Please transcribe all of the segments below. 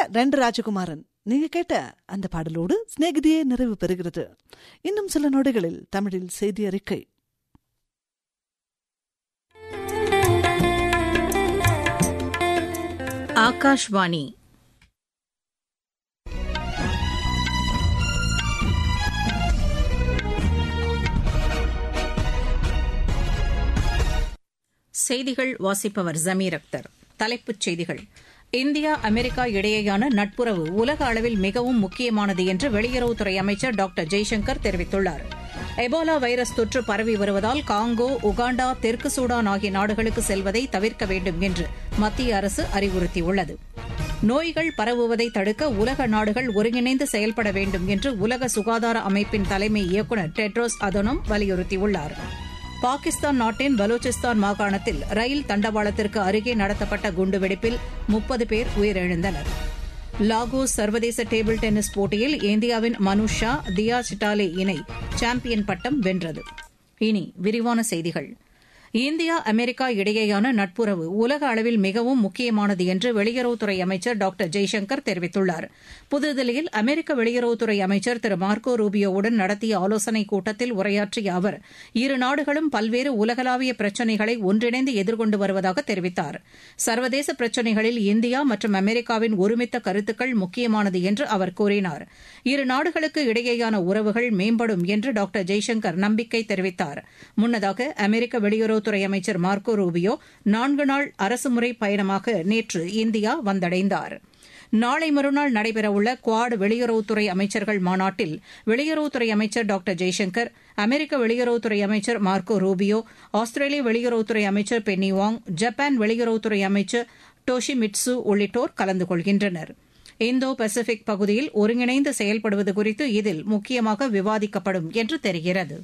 ரெண்டு ராஜகுமாரன் நீங்க கேட்ட அந்த பாடலோடு சிநேகிதியே நிறைவு பெறுகிறது இன்னும் சில நொடிகளில் தமிழில் செய்தி அறிக்கை ஆகாஷ்வாணி செய்திகள் வாசிப்பவர் ஜமீர் அக்தர் தலைப்புச் செய்திகள் இந்தியா அமெரிக்கா இடையேயான நட்புறவு உலக அளவில் மிகவும் முக்கியமானது என்று வெளியுறவுத்துறை அமைச்சர் டாக்டர் ஜெய்சங்கர் தெரிவித்துள்ளார் எபோலா வைரஸ் தொற்று பரவி வருவதால் காங்கோ உகாண்டா தெற்கு சூடான் ஆகிய நாடுகளுக்கு செல்வதை தவிர்க்க வேண்டும் என்று மத்திய அரசு அறிவுறுத்தியுள்ளது நோய்கள் பரவுவதை தடுக்க உலக நாடுகள் ஒருங்கிணைந்து செயல்பட வேண்டும் என்று உலக சுகாதார அமைப்பின் தலைமை இயக்குநர் டெட்ரோஸ் அதனோம் வலியுறுத்தியுள்ளார் பாகிஸ்தான் நாட்டின் பலூச்சிஸ்தான் மாகாணத்தில் ரயில் தண்டவாளத்திற்கு அருகே நடத்தப்பட்ட குண்டுவெடிப்பில் முப்பது பேர் உயிரிழந்தனர் லாகோஸ் சர்வதேச டேபிள் டென்னிஸ் போட்டியில் இந்தியாவின் மனுஷா தியா சிட்டாலே இணை சாம்பியன் பட்டம் வென்றது இனி விரிவான செய்திகள் இந்தியா அமெரிக்கா இடையேயான நட்புறவு உலக அளவில் மிகவும் முக்கியமானது என்று வெளியுறவுத்துறை அமைச்சர் டாக்டர் ஜெய்சங்கர் தெரிவித்துள்ளார் புதுதில்லியில் அமெரிக்க வெளியுறவுத்துறை அமைச்சர் திரு மார்க்கோ ரூபியோவுடன் நடத்திய ஆலோசனைக் கூட்டத்தில் உரையாற்றிய அவர் இரு நாடுகளும் பல்வேறு உலகளாவிய பிரச்சினைகளை ஒன்றிணைந்து எதிர்கொண்டு வருவதாக தெரிவித்தார் சர்வதேச பிரச்சினைகளில் இந்தியா மற்றும் அமெரிக்காவின் ஒருமித்த கருத்துக்கள் முக்கியமானது என்று அவர் கூறினார் இரு நாடுகளுக்கு இடையேயான உறவுகள் மேம்படும் என்று டாக்டர் ஜெய்சங்கர் நம்பிக்கை தெரிவித்தார் முன்னதாக அமெரிக்க வெளியுறவு வெளியுறவுத்துறை அமைச்சர் மார்க்கோ ரூபியோ நான்கு நாள் அரசுமுறை பயணமாக நேற்று இந்தியா வந்தடைந்தார் நாளை மறுநாள் நடைபெறவுள்ள குவாட் வெளியுறவுத்துறை அமைச்சர்கள் மாநாட்டில் வெளியுறவுத்துறை அமைச்சர் டாக்டர் ஜெய்சங்கர் அமெரிக்க வெளியுறவுத்துறை அமைச்சர் மார்க்கோ ரூபியோ ஆஸ்திரேலிய வெளியுறவுத்துறை அமைச்சர் பென்னி வாங் ஜப்பான் வெளியுறவுத்துறை அமைச்சர் டோஷிமிட்சு உள்ளிட்டோர் கலந்து கொள்கின்றனர் இந்தோ பசிபிக் பகுதியில் ஒருங்கிணைந்து செயல்படுவது குறித்து இதில் முக்கியமாக விவாதிக்கப்படும் என்று தெரிகிறது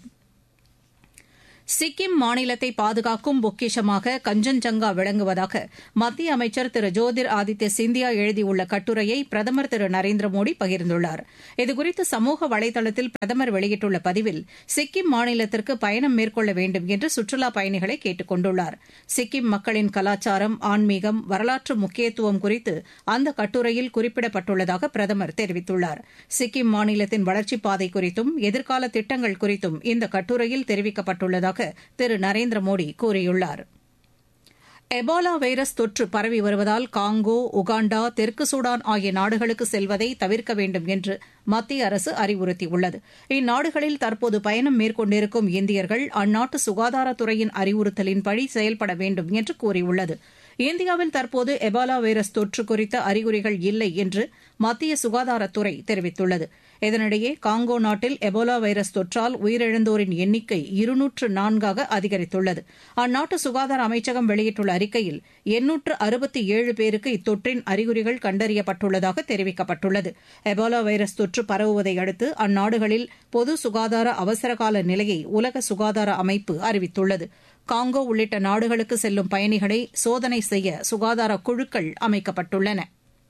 சிக்கிம் மாநிலத்தை பாதுகாக்கும் பொக்கிஷமாக கஞ்சன்ஜங்கா விளங்குவதாக மத்திய அமைச்சர் திரு ஜோதிர் ஆதித்ய சிந்தியா எழுதியுள்ள கட்டுரையை பிரதமர் திரு நரேந்திர மோடி பகிர்ந்துள்ளார் இதுகுறித்து சமூக வலைதளத்தில் பிரதமர் வெளியிட்டுள்ள பதிவில் சிக்கிம் மாநிலத்திற்கு பயணம் மேற்கொள்ள வேண்டும் என்று சுற்றுலாப் பயணிகளை கேட்டுக் கொண்டுள்ளார் சிக்கிம் மக்களின் கலாச்சாரம் ஆன்மீகம் வரலாற்று முக்கியத்துவம் குறித்து அந்த கட்டுரையில் குறிப்பிடப்பட்டுள்ளதாக பிரதமர் தெரிவித்துள்ளார் சிக்கிம் மாநிலத்தின் வளர்ச்சிப் பாதை குறித்தும் எதிர்கால திட்டங்கள் குறித்தும் இந்த கட்டுரையில் தெரிவிக்கப்பட்டுள்ளதாக திரு நரேந்திர மோடி கூறியுள்ளார் எபோலா வைரஸ் தொற்று பரவி வருவதால் காங்கோ உகாண்டா தெற்கு சூடான் ஆகிய நாடுகளுக்கு செல்வதை தவிர்க்க வேண்டும் என்று மத்திய அரசு அறிவுறுத்தியுள்ளது இந்நாடுகளில் தற்போது பயணம் மேற்கொண்டிருக்கும் இந்தியர்கள் அந்நாட்டு சுகாதாரத்துறையின் அறிவுறுத்தலின்படி செயல்பட வேண்டும் என்று கூறியுள்ளது இந்தியாவில் தற்போது எபாலா வைரஸ் தொற்று குறித்த அறிகுறிகள் இல்லை என்று மத்திய சுகாதாரத்துறை தெரிவித்துள்ளது இதனிடையே காங்கோ நாட்டில் எபோலா வைரஸ் தொற்றால் உயிரிழந்தோரின் எண்ணிக்கை இருநூற்று நான்காக அதிகரித்துள்ளது அந்நாட்டு சுகாதார அமைச்சகம் வெளியிட்டுள்ள அறிக்கையில் எண்ணூற்று அறுபத்தி ஏழு பேருக்கு இத்தொற்றின் அறிகுறிகள் கண்டறியப்பட்டுள்ளதாக தெரிவிக்கப்பட்டுள்ளது எபோலா வைரஸ் தொற்று பரவுவதை அடுத்து அந்நாடுகளில் பொது சுகாதார அவசரகால நிலையை உலக சுகாதார அமைப்பு அறிவித்துள்ளது காங்கோ உள்ளிட்ட நாடுகளுக்கு செல்லும் பயணிகளை சோதனை செய்ய சுகாதார குழுக்கள் அமைக்கப்பட்டுள்ளன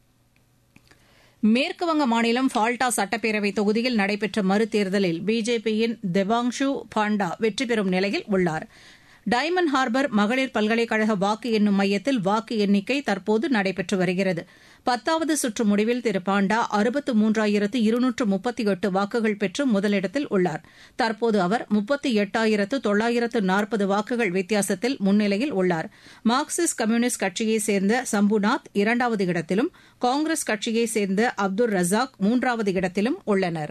மேற்குவங்க மாநிலம் ஃபால்டா சட்டப்பேரவை தொகுதியில் நடைபெற்ற மறுதேர்தலில் பிஜேபியின் தெவாங்ஷு பாண்டா வெற்றி பெறும் நிலையில் உள்ளார் டைமண்ட் ஹார்பர் மகளிர் பல்கலைக்கழக வாக்கு எண்ணும் மையத்தில் வாக்கு எண்ணிக்கை தற்போது நடைபெற்று வருகிறது பத்தாவது சுற்று முடிவில் திரு பாண்டா அறுபத்து மூன்றாயிரத்து இருநூற்று முப்பத்தி எட்டு வாக்குகள் பெற்று முதலிடத்தில் உள்ளார் தற்போது அவர் முப்பத்தி எட்டாயிரத்து தொள்ளாயிரத்து நாற்பது வாக்குகள் வித்தியாசத்தில் முன்னிலையில் உள்ளார் மார்க்சிஸ்ட் கம்யூனிஸ்ட் கட்சியைச் சேர்ந்த சம்புநாத் இரண்டாவது இடத்திலும் காங்கிரஸ் கட்சியைச் சேர்ந்த அப்துல் ரசாக் மூன்றாவது இடத்திலும் உள்ளனா்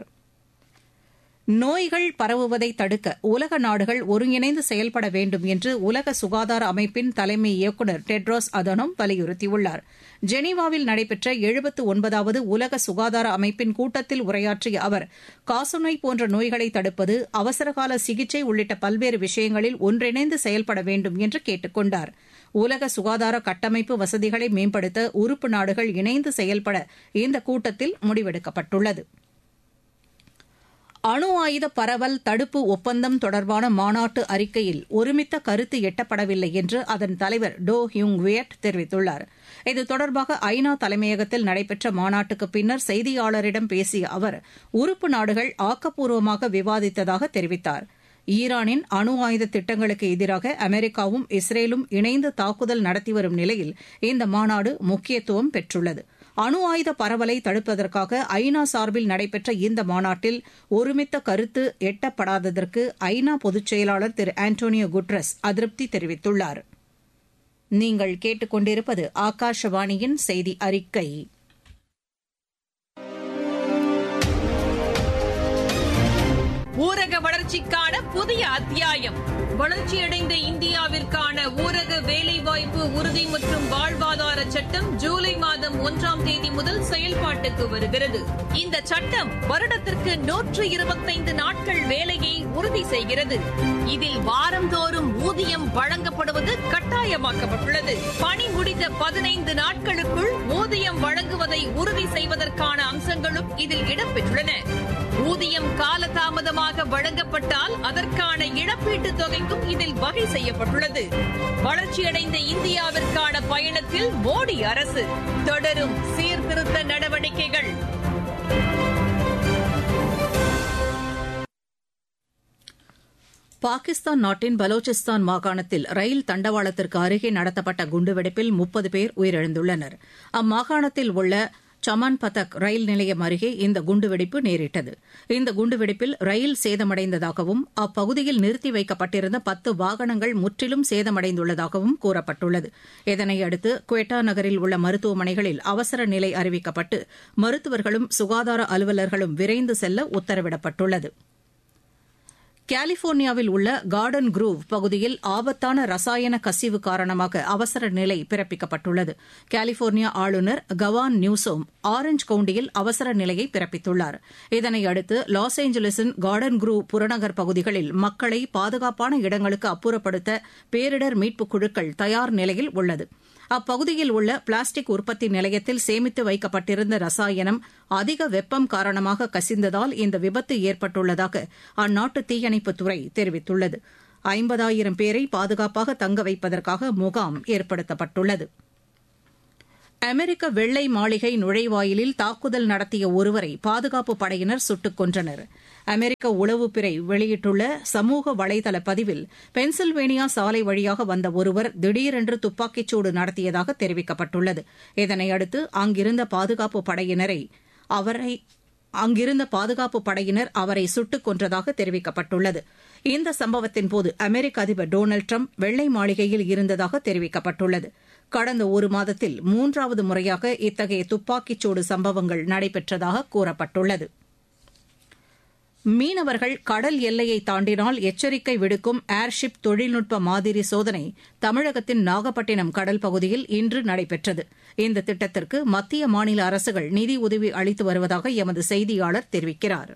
நோய்கள் பரவுவதை தடுக்க உலக நாடுகள் ஒருங்கிணைந்து செயல்பட வேண்டும் என்று உலக சுகாதார அமைப்பின் தலைமை இயக்குநர் டெட்ரோஸ் அதனோம் வலியுறுத்தியுள்ளார் ஜெனீவாவில் நடைபெற்ற எழுபத்து ஒன்பதாவது உலக சுகாதார அமைப்பின் கூட்டத்தில் உரையாற்றிய அவர் காசநோய் போன்ற நோய்களை தடுப்பது அவசரகால சிகிச்சை உள்ளிட்ட பல்வேறு விஷயங்களில் ஒன்றிணைந்து செயல்பட வேண்டும் என்று கேட்டுக் கொண்டார் உலக சுகாதார கட்டமைப்பு வசதிகளை மேம்படுத்த உறுப்பு நாடுகள் இணைந்து செயல்பட இந்த கூட்டத்தில் முடிவெடுக்கப்பட்டுள்ளது அணு ஆயுத பரவல் தடுப்பு ஒப்பந்தம் தொடர்பான மாநாட்டு அறிக்கையில் ஒருமித்த கருத்து எட்டப்படவில்லை என்று அதன் தலைவர் டோ ஹியூங் வியட் தெரிவித்துள்ளார் இது தொடர்பாக ஐநா தலைமையகத்தில் நடைபெற்ற மாநாட்டுக்கு பின்னர் செய்தியாளரிடம் பேசிய அவர் உறுப்பு நாடுகள் ஆக்கப்பூர்வமாக விவாதித்ததாக தெரிவித்தார் ஈரானின் அணு ஆயுத திட்டங்களுக்கு எதிராக அமெரிக்காவும் இஸ்ரேலும் இணைந்து தாக்குதல் நடத்தி வரும் நிலையில் இந்த மாநாடு முக்கியத்துவம் பெற்றுள்ளது அணு ஆயுத பரவலை தடுப்பதற்காக ஐநா சார்பில் நடைபெற்ற இந்த மாநாட்டில் ஒருமித்த கருத்து எட்டப்படாததற்கு ஐநா பொதுச் செயலாளர் திரு ஆண்டோனியோ குட்ரஸ் அதிருப்தி தெரிவித்துள்ளார் நீங்கள் கேட்டுக்கொண்டிருப்பது ஆகாஷவாணியின் செய்தி அறிக்கை ஊரக வளர்ச்சிக்கான புதிய அத்தியாயம் வளர்ச்சியடைந்த இந்தியாவிற்கான ஊரக வேலைவாய்ப்பு உறுதி மற்றும் வாழ்வாதார சட்டம் ஜூலை மாதம் ஒன்றாம் தேதி முதல் செயல்பாட்டுக்கு வருகிறது இந்த சட்டம் வருடத்திற்கு நூற்று இருபத்தைந்து நாட்கள் வேலையை உறுதி செய்கிறது இதில் வாரந்தோறும் ஊதியம் வழங்கப்படுவது கட்டாயமாக்கப்பட்டுள்ளது பணி முடிந்த பதினைந்து நாட்களுக்குள் ஊதியம் வழங்குவதை உறுதி செய்வதற்கான அம்சங்களும் இதில் இடம்பெற்றுள்ளன ஊதியம் காலதாமதமாக வழங்கப்பட்டால் அதற்கான இழப்பீட்டுத் தொகைக்கும் இதில் வகை செய்யப்பட்டுள்ளது வளர்ச்சியடைந்த இந்தியாவிற்கான பயணத்தில் மோடி அரசு தொடரும் சீர்திருத்த நடவடிக்கைகள் பாகிஸ்தான் நாட்டின் பலோச்சிஸ்தான் மாகாணத்தில் ரயில் தண்டவாளத்திற்கு அருகே நடத்தப்பட்ட குண்டுவெடிப்பில் முப்பது பேர் உயிரிழந்துள்ளனர் அம்மாகாணத்தில் உள்ள சமான் பதக் ரயில் நிலையம் அருகே இந்த குண்டுவெடிப்பு நேரிட்டது இந்த குண்டுவெடிப்பில் ரயில் சேதமடைந்ததாகவும் அப்பகுதியில் நிறுத்தி வைக்கப்பட்டிருந்த பத்து வாகனங்கள் முற்றிலும் சேதமடைந்துள்ளதாகவும் கூறப்பட்டுள்ளது இதனையடுத்து குவேட்டா நகரில் உள்ள மருத்துவமனைகளில் அவசர நிலை அறிவிக்கப்பட்டு மருத்துவர்களும் சுகாதார அலுவலர்களும் விரைந்து செல்ல உத்தரவிடப்பட்டுள்ளது கலிபோர்னியாவில் உள்ள கார்டன் குரூவ் பகுதியில் ஆபத்தான ரசாயன கசிவு காரணமாக அவசர நிலை பிறப்பிக்கப்பட்டுள்ளது கலிபோர்னியா ஆளுநர் கவான் நியூசோம் ஆரஞ்ச் கவுண்டியில் அவசர நிலையை பிறப்பித்துள்ளார் இதனையடுத்து லாஸ் ஏஞ்சலிஸின் கார்டன் குரூவ் புறநகர் பகுதிகளில் மக்களை பாதுகாப்பான இடங்களுக்கு அப்புறப்படுத்த பேரிடர் மீட்புக் குழுக்கள் தயார் நிலையில் உள்ளது அப்பகுதியில் உள்ள பிளாஸ்டிக் உற்பத்தி நிலையத்தில் சேமித்து வைக்கப்பட்டிருந்த ரசாயனம் அதிக வெப்பம் காரணமாக கசிந்ததால் இந்த விபத்து ஏற்பட்டுள்ளதாக அந்நாட்டு தீயணைப்புத்துறை தெரிவித்துள்ளது ஐம்பதாயிரம் பேரை பாதுகாப்பாக தங்க வைப்பதற்காக முகாம் ஏற்படுத்தப்பட்டுள்ளது அமெரிக்க வெள்ளை மாளிகை நுழைவாயிலில் தாக்குதல் நடத்திய ஒருவரை பாதுகாப்பு படையினர் சுட்டுக் கொன்றனர் அமெரிக்க உளவுப்பிறை வெளியிட்டுள்ள சமூக வலைதள பதிவில் பென்சில்வேனியா சாலை வழியாக வந்த ஒருவர் திடீரென்று துப்பாக்கிச்சூடு நடத்தியதாக தெரிவிக்கப்பட்டுள்ளது இதனையடுத்து அங்கிருந்த பாதுகாப்பு படையினரை அவரை அங்கிருந்த பாதுகாப்பு படையினர் அவரை சுட்டுக் கொன்றதாக தெரிவிக்கப்பட்டுள்ளது இந்த சம்பவத்தின்போது அமெரிக்க அதிபர் டொனால்டு டிரம்ப் வெள்ளை மாளிகையில் இருந்ததாக தெரிவிக்கப்பட்டுள்ளது கடந்த ஒரு மாதத்தில் மூன்றாவது முறையாக இத்தகைய துப்பாக்கிச்சூடு சம்பவங்கள் நடைபெற்றதாக கூறப்பட்டுள்ளது மீனவர்கள் கடல் எல்லையை தாண்டினால் எச்சரிக்கை விடுக்கும் ஏர்ஷிப் தொழில்நுட்ப மாதிரி சோதனை தமிழகத்தின் நாகப்பட்டினம் கடல் பகுதியில் இன்று நடைபெற்றது இந்த திட்டத்திற்கு மத்திய மாநில அரசுகள் நிதி உதவி அளித்து வருவதாக எமது செய்தியாளர் தெரிவிக்கிறார்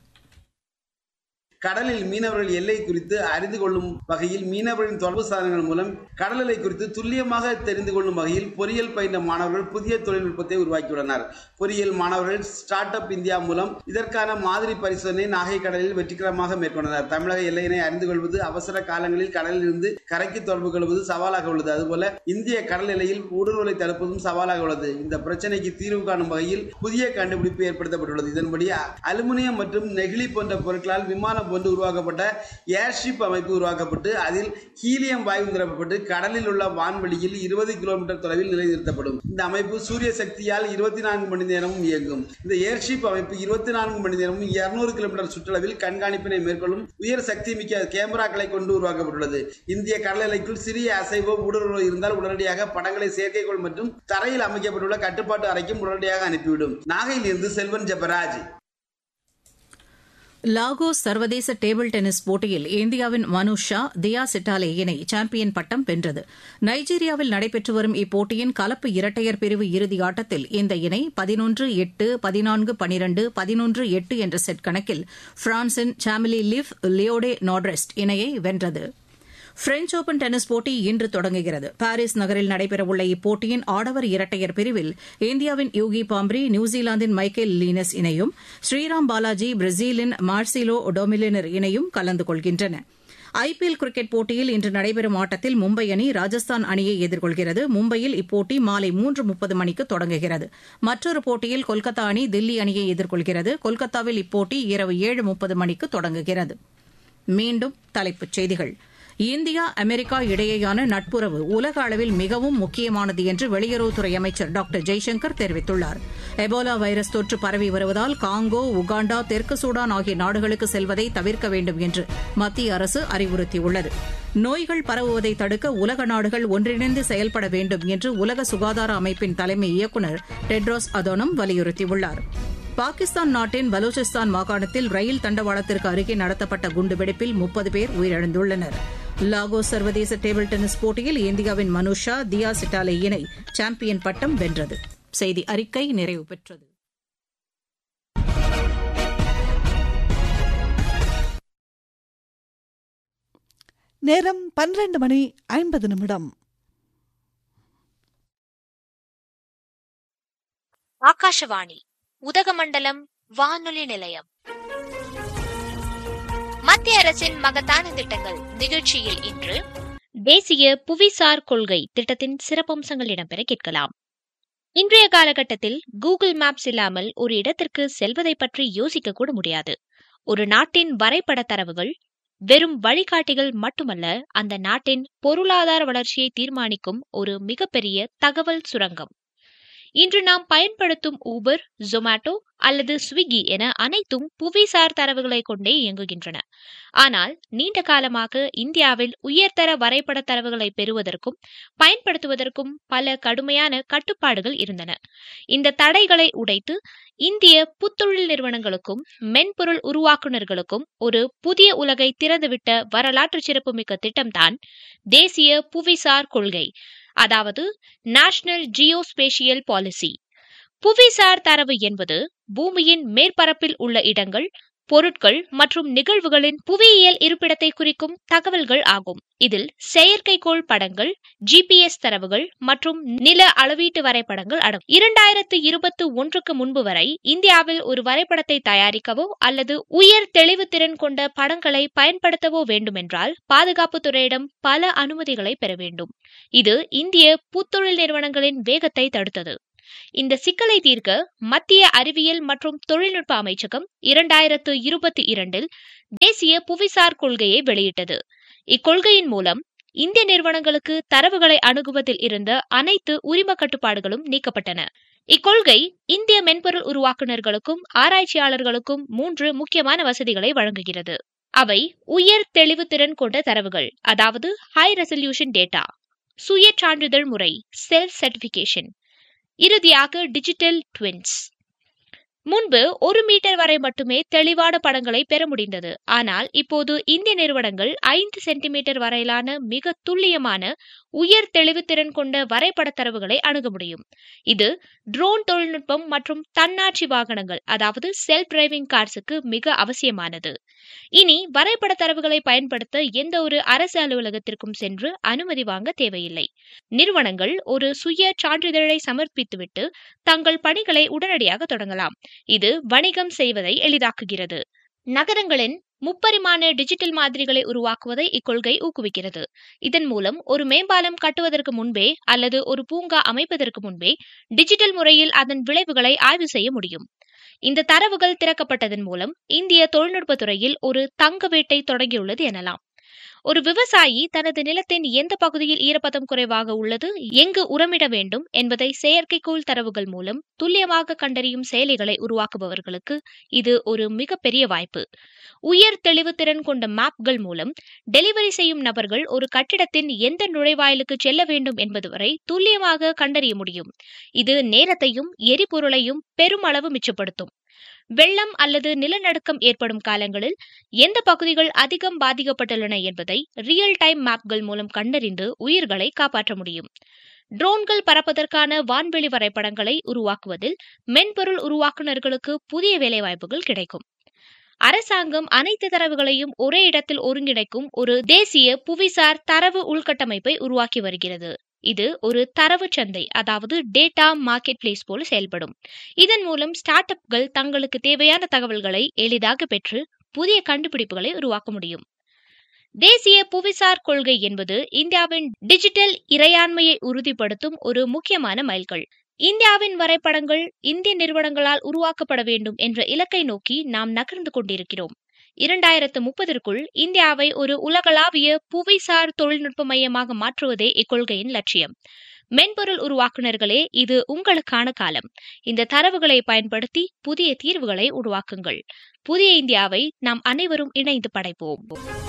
கடலில் மீனவர்கள் எல்லை குறித்து அறிந்து கொள்ளும் வகையில் மீனவர்களின் தொடர்பு சாதனங்கள் மூலம் கடல் எல்லை குறித்து துல்லியமாக தெரிந்து கொள்ளும் வகையில் பொறியியல் பயின்ற மாணவர்கள் புதிய தொழில்நுட்பத்தை உருவாக்கியுள்ளனர் பொறியியல் மாணவர்கள் ஸ்டார்ட் அப் இந்தியா மூலம் இதற்கான மாதிரி பரிசோதனை நாகை கடலில் வெற்றிகரமாக மேற்கொண்டனர் தமிழக எல்லையினை அறிந்து கொள்வது அவசர காலங்களில் கடலில் இருந்து கரைக்கு தொடர்பு கொள்வது சவாலாக உள்ளது அதுபோல இந்திய கடல் எல்லையில் ஊடுருவலை தடுப்பதும் சவாலாக உள்ளது இந்த பிரச்சனைக்கு தீர்வு காணும் வகையில் புதிய கண்டுபிடிப்பு ஏற்படுத்தப்பட்டுள்ளது இதன்படி அலுமினியம் மற்றும் நெகிழி போன்ற பொருட்களால் விமானம் போன்று உருவாக்கப்பட்ட ஏர்ஷிப் அமைப்பு உருவாக்கப்பட்டு அதில் ஹீலியம் வாயு நிரப்பப்பட்டு கடலில் உள்ள வான்வெளியில் இருபது கிலோமீட்டர் தொலைவில் நிலைநிறுத்தப்படும் இந்த அமைப்பு சூரிய சக்தியால் இருபத்தி நான்கு மணி நேரமும் இயங்கும் இந்த ஏர்ஷிப் அமைப்பு இருபத்தி நான்கு மணி நேரமும் இருநூறு கிலோமீட்டர் சுற்றளவில் கண்காணிப்பினை மேற்கொள்ளும் உயர் சக்தி மிக்க கேமராக்களை கொண்டு உருவாக்கப்பட்டுள்ளது இந்திய கடல் எல்லைக்குள் சிறிய அசைவோ ஊடுருவோ இருந்தால் உடனடியாக படங்களை செயற்கைக்கோள் மற்றும் தரையில் அமைக்கப்பட்டுள்ள கட்டுப்பாட்டு அறைக்கும் உடனடியாக அனுப்பிவிடும் நாகையில் இருந்து செல்வன் ஜெபராஜ் லாகோஸ் சர்வதேச டேபிள் டென்னிஸ் போட்டியில் இந்தியாவின் மனு ஷா தியா சிட்டாலே இணை சாம்பியன் பட்டம் வென்றது நைஜீரியாவில் நடைபெற்று வரும் இப்போட்டியின் கலப்பு இரட்டையர் பிரிவு இறுதி ஆட்டத்தில் இந்த இணை பதினொன்று எட்டு பதினான்கு பனிரண்டு பதினொன்று எட்டு என்ற செட் கணக்கில் பிரான்சின் சாமிலி லிவ் லியோடே நாட்ரெஸ்ட் இணையை வென்றது பிரெஞ்ச் ஓபன் டென்னிஸ் போட்டி இன்று தொடங்குகிறது பாரிஸ் நகரில் நடைபெறவுள்ள இப்போட்டியின் ஆடவர் இரட்டையர் பிரிவில் இந்தியாவின் யூகி பாம்ப்ரி நியூசிலாந்தின் மைக்கேல் லீனஸ் இணையும் ஸ்ரீராம் பாலாஜி பிரேசிலின் மார்சிலோ டொமிலினர் இணையும் கலந்து கொள்கின்றன ஐபிஎல் கிரிக்கெட் போட்டியில் இன்று நடைபெறும் ஆட்டத்தில் மும்பை அணி ராஜஸ்தான் அணியை எதிர்கொள்கிறது மும்பையில் இப்போட்டி மாலை மூன்று முப்பது மணிக்கு தொடங்குகிறது மற்றொரு போட்டியில் கொல்கத்தா அணி தில்லி அணியை எதிர்கொள்கிறது கொல்கத்தாவில் இப்போட்டி இரவு ஏழு முப்பது மணிக்கு தொடங்குகிறது மீண்டும் தலைப்புச் செய்திகள் இந்தியா அமெரிக்கா இடையேயான நட்புறவு உலக அளவில் மிகவும் முக்கியமானது என்று வெளியுறவுத்துறை அமைச்சர் டாக்டர் ஜெய்சங்கர் தெரிவித்துள்ளார் எபோலா வைரஸ் தொற்று பரவி வருவதால் காங்கோ உகாண்டா தெற்கு சூடான் ஆகிய நாடுகளுக்கு செல்வதை தவிர்க்க வேண்டும் என்று மத்திய அரசு அறிவுறுத்தியுள்ளது நோய்கள் பரவுவதை தடுக்க உலக நாடுகள் ஒன்றிணைந்து செயல்பட வேண்டும் என்று உலக சுகாதார அமைப்பின் தலைமை இயக்குநர் டெட்ரோஸ் அதோனம் வலியுறுத்தியுள்ளார் பாகிஸ்தான் நாட்டின் பலூச்சிஸ்தான் மாகாணத்தில் ரயில் தண்டவாளத்திற்கு அருகே நடத்தப்பட்ட குண்டுவெடிப்பில் முப்பது பேர் உயிரிழந்துள்ளனர் லாகோஸ் சர்வதேச டேபிள் டென்னிஸ் போட்டியில் இந்தியாவின் மனுஷா தியா சிட்டாலே இணை சாம்பியன் பட்டம் வென்றது செய்தி அறிக்கை நிறைவு பெற்றது நேரம் பன்னிரண்டு மணி ஐம்பது நிமிடம் ஆகாஷவாணி உதகமண்டலம் வானொலி நிலையம் மத்திய அரசின் மகத்தான திட்டங்கள் நிகழ்ச்சியில் இன்று தேசிய புவிசார் கொள்கை திட்டத்தின் சிறப்பம்சங்கள் இடம்பெற கேட்கலாம் இன்றைய காலகட்டத்தில் கூகுள் மேப்ஸ் இல்லாமல் ஒரு இடத்திற்கு செல்வதை பற்றி யோசிக்க கூட முடியாது ஒரு நாட்டின் வரைபட தரவுகள் வெறும் வழிகாட்டிகள் மட்டுமல்ல அந்த நாட்டின் பொருளாதார வளர்ச்சியை தீர்மானிக்கும் ஒரு மிகப்பெரிய தகவல் சுரங்கம் இன்று நாம் பயன்படுத்தும் ஊபர் ஜொமேட்டோ அல்லது ஸ்விக்கி என அனைத்தும் புவிசார் தரவுகளை கொண்டே இயங்குகின்றன ஆனால் நீண்ட காலமாக இந்தியாவில் உயர்தர வரைபட தரவுகளை பெறுவதற்கும் பயன்படுத்துவதற்கும் பல கடுமையான கட்டுப்பாடுகள் இருந்தன இந்த தடைகளை உடைத்து இந்திய புத்தொழில் நிறுவனங்களுக்கும் மென்பொருள் உருவாக்குநர்களுக்கும் ஒரு புதிய உலகை திறந்துவிட்ட வரலாற்று சிறப்புமிக்க திட்டம்தான் தேசிய புவிசார் கொள்கை அதாவது நேஷனல் ஜியோஸ்பேஷியல் பாலிசி புவிசார் தரவு என்பது பூமியின் மேற்பரப்பில் உள்ள இடங்கள் பொருட்கள் மற்றும் நிகழ்வுகளின் புவியியல் இருப்பிடத்தை குறிக்கும் தகவல்கள் ஆகும் இதில் செயற்கைக்கோள் படங்கள் ஜிபிஎஸ் தரவுகள் மற்றும் நில அளவீட்டு வரைபடங்கள் அடங்கும் இரண்டாயிரத்து இருபத்தி ஒன்றுக்கு முன்பு வரை இந்தியாவில் ஒரு வரைபடத்தை தயாரிக்கவோ அல்லது உயர் தெளிவுத்திறன் கொண்ட படங்களை பயன்படுத்தவோ வேண்டுமென்றால் பாதுகாப்புத்துறையிடம் பல அனுமதிகளை பெற வேண்டும் இது இந்திய புத்தொழில் நிறுவனங்களின் வேகத்தை தடுத்தது இந்த சிக்கலை தீர்க்க மத்திய அறிவியல் மற்றும் தொழில்நுட்ப அமைச்சகம் இரண்டாயிரத்து இருபத்தி இரண்டில் தேசிய புவிசார் கொள்கையை வெளியிட்டது இக்கொள்கையின் மூலம் இந்திய நிறுவனங்களுக்கு தரவுகளை அணுகுவதில் இருந்த அனைத்து உரிம கட்டுப்பாடுகளும் நீக்கப்பட்டன இக்கொள்கை இந்திய மென்பொருள் உருவாக்குநர்களுக்கும் ஆராய்ச்சியாளர்களுக்கும் மூன்று முக்கியமான வசதிகளை வழங்குகிறது அவை உயர் தெளிவுத்திறன் கொண்ட தரவுகள் அதாவது ஹை ரெசல்யூஷன் டேட்டா சுய சான்றிதழ் முறை செல்ஃப் சர்டிபிகேஷன் இறுதியாக டிஜிட்டல் ட்வின்ஸ் முன்பு ஒரு மீட்டர் வரை மட்டுமே தெளிவான படங்களை பெற முடிந்தது ஆனால் இப்போது இந்திய நிறுவனங்கள் ஐந்து சென்டிமீட்டர் வரையிலான மிக துல்லியமான உயர் தெளிவுத்திறன் கொண்ட வரைபட தரவுகளை அணுக முடியும் இது ட்ரோன் தொழில்நுட்பம் மற்றும் தன்னாட்சி வாகனங்கள் அதாவது செல்ஃப் டிரைவிங் கார்ஸுக்கு மிக அவசியமானது இனி வரைபட தரவுகளை பயன்படுத்த எந்த ஒரு அரசு அலுவலகத்திற்கும் சென்று அனுமதி வாங்க தேவையில்லை நிறுவனங்கள் ஒரு சுய சான்றிதழை சமர்ப்பித்துவிட்டு தங்கள் பணிகளை உடனடியாக தொடங்கலாம் இது வணிகம் செய்வதை எளிதாக்குகிறது நகரங்களின் முப்பரிமாண டிஜிட்டல் மாதிரிகளை உருவாக்குவதை இக்கொள்கை ஊக்குவிக்கிறது இதன் மூலம் ஒரு மேம்பாலம் கட்டுவதற்கு முன்பே அல்லது ஒரு பூங்கா அமைப்பதற்கு முன்பே டிஜிட்டல் முறையில் அதன் விளைவுகளை ஆய்வு செய்ய முடியும் இந்த தரவுகள் திறக்கப்பட்டதன் மூலம் இந்திய தொழில்நுட்ப துறையில் ஒரு தங்க வேட்டை தொடங்கியுள்ளது எனலாம் ஒரு விவசாயி தனது நிலத்தின் எந்த பகுதியில் ஈரப்பதம் குறைவாக உள்ளது எங்கு உரமிட வேண்டும் என்பதை செயற்கைக்கோள் தரவுகள் மூலம் துல்லியமாக கண்டறியும் செயலிகளை உருவாக்குபவர்களுக்கு இது ஒரு மிகப்பெரிய வாய்ப்பு உயர் தெளிவுத்திறன் கொண்ட மேப்கள் மூலம் டெலிவரி செய்யும் நபர்கள் ஒரு கட்டிடத்தின் எந்த நுழைவாயிலுக்கு செல்ல வேண்டும் என்பது வரை துல்லியமாக கண்டறிய முடியும் இது நேரத்தையும் எரிபொருளையும் பெருமளவு மிச்சப்படுத்தும் வெள்ளம் அல்லது நிலநடுக்கம் ஏற்படும் காலங்களில் எந்த பகுதிகள் அதிகம் பாதிக்கப்பட்டுள்ளன என்பதை ரியல் டைம் மேப்கள் மூலம் கண்டறிந்து உயிர்களை காப்பாற்ற முடியும் ட்ரோன்கள் பறப்பதற்கான வான்வெளி வரைபடங்களை உருவாக்குவதில் மென்பொருள் உருவாக்குநர்களுக்கு புதிய வேலைவாய்ப்புகள் கிடைக்கும் அரசாங்கம் அனைத்து தரவுகளையும் ஒரே இடத்தில் ஒருங்கிணைக்கும் ஒரு தேசிய புவிசார் தரவு உள்கட்டமைப்பை உருவாக்கி வருகிறது இது ஒரு தரவு சந்தை அதாவது டேட்டா மார்க்கெட் பிளேஸ் போல செயல்படும் இதன் மூலம் ஸ்டார்ட் அப்கள் தங்களுக்கு தேவையான தகவல்களை எளிதாக பெற்று புதிய கண்டுபிடிப்புகளை உருவாக்க முடியும் தேசிய புவிசார் கொள்கை என்பது இந்தியாவின் டிஜிட்டல் இறையாண்மையை உறுதிப்படுத்தும் ஒரு முக்கியமான மைல்கல் இந்தியாவின் வரைபடங்கள் இந்திய நிறுவனங்களால் உருவாக்கப்பட வேண்டும் என்ற இலக்கை நோக்கி நாம் நகர்ந்து கொண்டிருக்கிறோம் இரண்டாயிரத்து முப்பதற்குள் இந்தியாவை ஒரு உலகளாவிய புவிசார் தொழில்நுட்ப மையமாக மாற்றுவதே இக்கொள்கையின் லட்சியம் மென்பொருள் உருவாக்குநர்களே இது உங்களுக்கான காலம் இந்த தரவுகளை பயன்படுத்தி புதிய தீர்வுகளை உருவாக்குங்கள் புதிய இந்தியாவை நாம் அனைவரும் இணைந்து படைப்போம்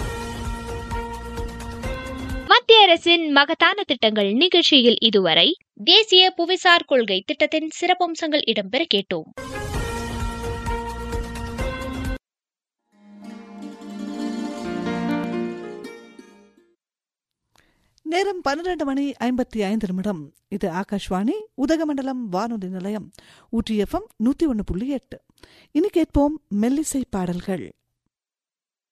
மத்திய அரசின் மகத்தான திட்டங்கள் நிகழ்ச்சியில் இதுவரை தேசிய புவிசார் கொள்கை திட்டத்தின் சிறப்பம்சங்கள் இடம்பெற கேட்டோம் நேரம் பன்னிரண்டு மணி ஐம்பத்தி ஐந்து நிமிடம் இது ஆகாஷ்வாணி உதகமண்டலம் வானொலி நிலையம் ஊட்டி எஃப்எம் நூற்றி ஒன்று புள்ளி எட்டு இனி கேட்போம் மெல்லிசை பாடல்கள்